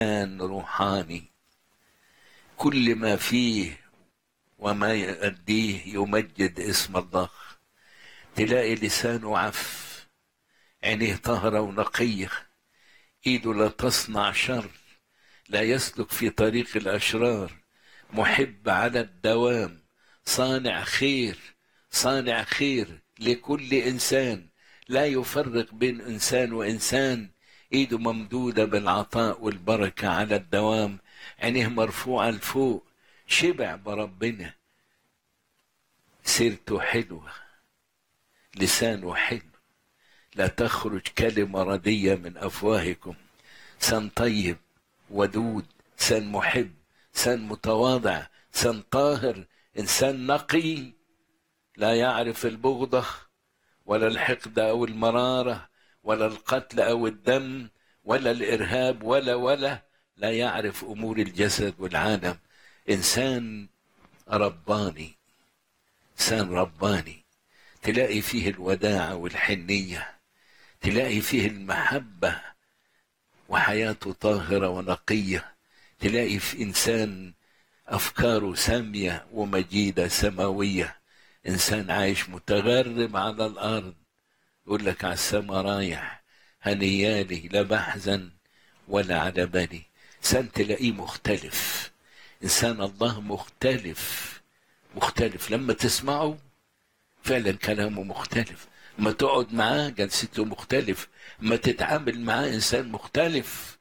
إنسان روحاني كل ما فيه وما يؤديه يمجد اسم الله تلاقي لسانه عف عينيه طهرة ونقية ايده لا تصنع شر لا يسلك في طريق الأشرار محب على الدوام صانع خير صانع خير لكل إنسان لا يفرق بين إنسان وإنسان إيده ممدودة بالعطاء والبركة على الدوام عينيه مرفوعة لفوق شبع بربنا سيرته حلوة لسانه حلو لا تخرج كلمة ردية من أفواهكم سن طيب ودود سن محب سن متواضع سن طاهر إنسان نقي لا يعرف البغضة ولا الحقد أو المرارة ولا القتل أو الدم ولا الإرهاب ولا ولا لا يعرف أمور الجسد والعالم إنسان رباني إنسان رباني تلاقي فيه الوداعة والحنية تلاقي فيه المحبة وحياته طاهرة ونقية تلاقي في إنسان أفكاره سامية ومجيدة سماوية إنسان عايش متغرب على الأرض يقول لك على السما رايح هنيالي لا بحزن ولا على بالي إنسان تلاقيه مختلف إنسان الله مختلف مختلف لما تسمعه فعلا كلامه مختلف ما تقعد معاه جلسته مختلف ما تتعامل معاه إنسان مختلف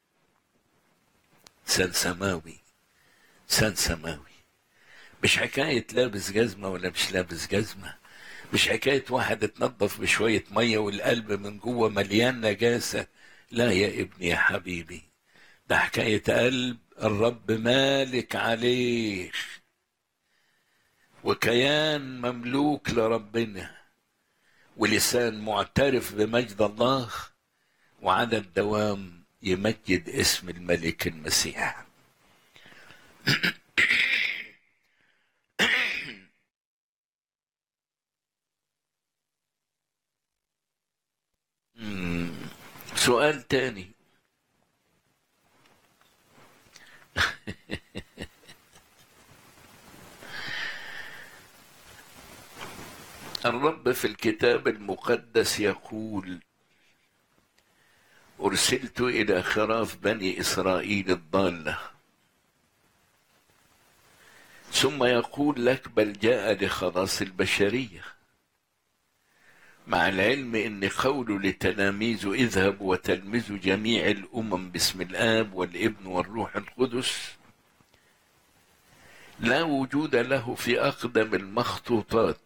إنسان سماوي إنسان سماوي مش حكاية لابس جزمة ولا مش لابس جزمة مش حكاية واحد اتنظف بشوية مية والقلب من جوه مليان نجاسة لا يا ابني يا حبيبي ده حكاية قلب الرب مالك عليه وكيان مملوك لربنا ولسان معترف بمجد الله وعلى الدوام يمجد اسم الملك المسيح سؤال تاني الرب في الكتاب المقدس يقول ارسلت الى خراف بني اسرائيل الضاله ثم يقول لك بل جاء لخلاص البشريه مع العلم ان قوله لتلاميذه اذهبوا وتلمذوا جميع الامم باسم الاب والابن والروح القدس لا وجود له في اقدم المخطوطات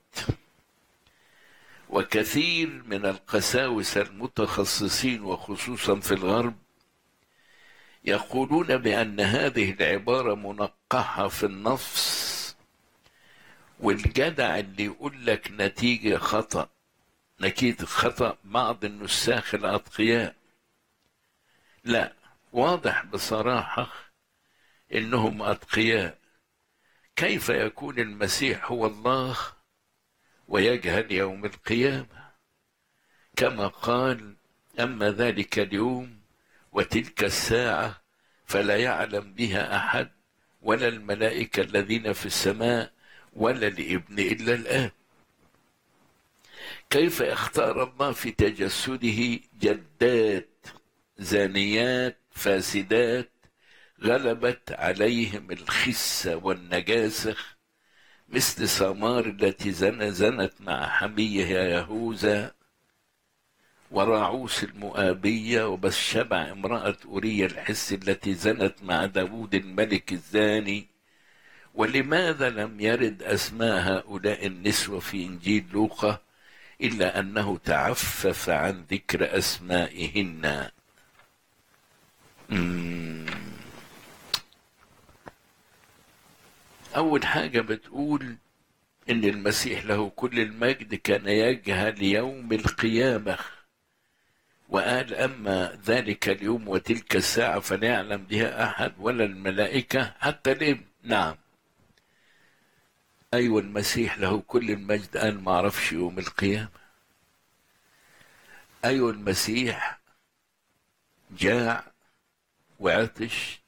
وكثير من القساوسه المتخصصين وخصوصا في الغرب يقولون بان هذه العباره منقحه في النص والجدع اللي يقول لك نتيجه خطأ نكيد خطأ بعض النساخ الأتقياء لا واضح بصراحة إنهم أتقياء كيف يكون المسيح هو الله ويجهل يوم القيامة كما قال أما ذلك اليوم وتلك الساعة فلا يعلم بها أحد ولا الملائكة الذين في السماء ولا الابن إلا الآب كيف اختار الله في تجسده جدات زانيات فاسدات غلبت عليهم الخسة والنجاسة مثل سمار التي زن زنت مع حميه يهوذا وراعوس المؤابية وبشبع امرأة أورية الحس التي زنت مع داود الملك الزاني ولماذا لم يرد أسماء هؤلاء النسوة في إنجيل لوقا إلا أنه تعفف عن ذكر أسمائهن أول حاجة بتقول إن المسيح له كل المجد كان يجهل يوم القيامة وقال أما ذلك اليوم وتلك الساعة فلا يعلم بها أحد ولا الملائكة حتى الابن نعم أيوة المسيح له كل المجد قال ما عرفش يوم القيامة أيوة المسيح جاع وعطش